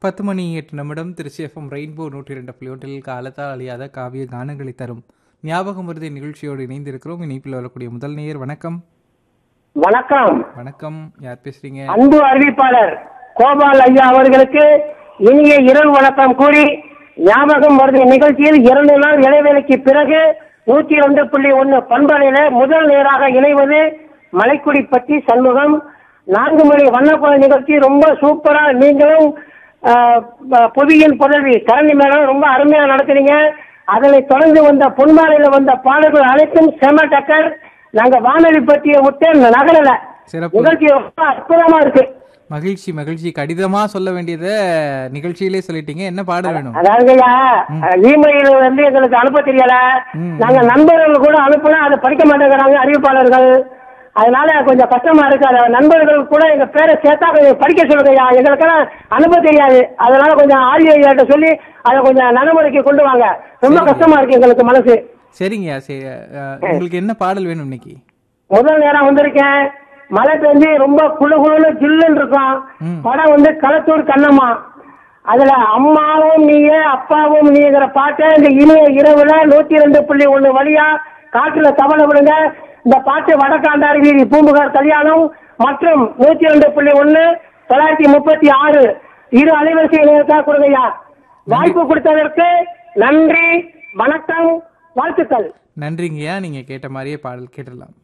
பத்து மணி எட்டு நிமிடம் திருச்சி எஃப்எம் ரெயின்போ நூற்றி ரெண்டு புள்ளி ஒன்றில் காலத்தால் அழியாத காவிய கானங்களை தரும் ஞாபகம் வருது நிகழ்ச்சியோடு இணைந்திருக்கிறோம் இணைப்பில் வரக்கூடிய முதல் நேயர் வணக்கம் வணக்கம் வணக்கம் யார் பேசுறீங்க அன்பு அறிவிப்பாளர் கோபால் ஐயா அவர்களுக்கு இனிய இரவு வணக்கம் கூறி ஞாபகம் வருகிற நிகழ்ச்சியில் இரண்டு நாள் இடைவேளைக்கு பிறகு நூத்தி ரெண்டு புள்ளி ஒன்னு பண்பலையில முதல் நேராக இணைவது மலைக்குடி பற்றி சண்முகம் நான்கு மணி வண்ணப்பட நிகழ்ச்சி ரொம்ப சூப்பரா நீங்களும் ஆஹ், ப- புவியின் புதல்வி தரணி மேடம் ரொம்ப அருமையா நடத்துறீங்க அதனை தொடர்ந்து வந்த பொன்மாலையில வந்த பாடல்கள் அனைத்தும் செம டக்கர் நாங்க வானொலி பற்றிய விட்டு நகரல சிறப்பு நிகழ்ச்சி ரொம்ப அற்புதமா இருக்கு மகிழ்ச்சி மகிழ்ச்சி கடிதமா சொல்ல வேண்டியதை நிகழ்ச்சியிலே சொல்லிட்டீங்க என்ன பாடல் வேணும் அதாவதுயா இமெயில் வந்து எங்களுக்கு அனுப்ப தெரியல ம். நாங்க நண்பர்கள் கூட அனுப்புனா அதை படிக்க மாட்டேங்கிறாங்க அறிவிப்பாளர்கள் அதனால கொஞ்சம் கஷ்டமா இருக்கு அத நண்பர்கள் கூட எங்க பேரை சேர்த்தா கொஞ்சம் படிக்க சொல்லுங்கய்யா எங்களுக்கெல்லாம் அனுப்ப தெரியாது அதனால கொஞ்சம் ஆரியர்கிட்ட சொல்லி அதை கொஞ்சம் நடைமுறைக்கு கொண்டு வாங்க ரொம்ப கஷ்டமா இருக்கு எங்களுக்கு மனசு சரிங்கய்யா சரி அஹ், உங்களுக்கு என்ன பாடல் வேணும் இன்னைக்கு முதல் நேரம் வந்திருக்கேன் மழை பெஞ்சு ரொம்ப குளு குளுன்னு ஜில்லுன்னு இருக்கும் ம். படம் வந்து களத்தூர் கண்ணம்மா அதுல அம்மாவும் நீயே அப்பாவும் நீங்கிற பாட்டை இந்த இனிய இரவுல நூத்தி ரெண்டு புள்ளி ஒண்ணு வழியா காட்டுல தவளை விடுங்க இந்த பாட்டு வடக்காண்டார் வீதி பூம்புகார் கல்யாணம் மற்றும் நூத்தி ரெண்டு புள்ளி ஒண்ணு தொள்ளாயிரத்தி முப்பத்தி ஆறு இரு அலைவரிசை இணையத்தான் கொடுங்கய்யா வாய்ப்பு கொடுத்ததற்கு நன்றி வணக்கம் வாழ்த்துக்கள் நன்றிங்கய்யா நீங்க கேட்ட மாதிரியே பாடல் கேட்டுடலாம்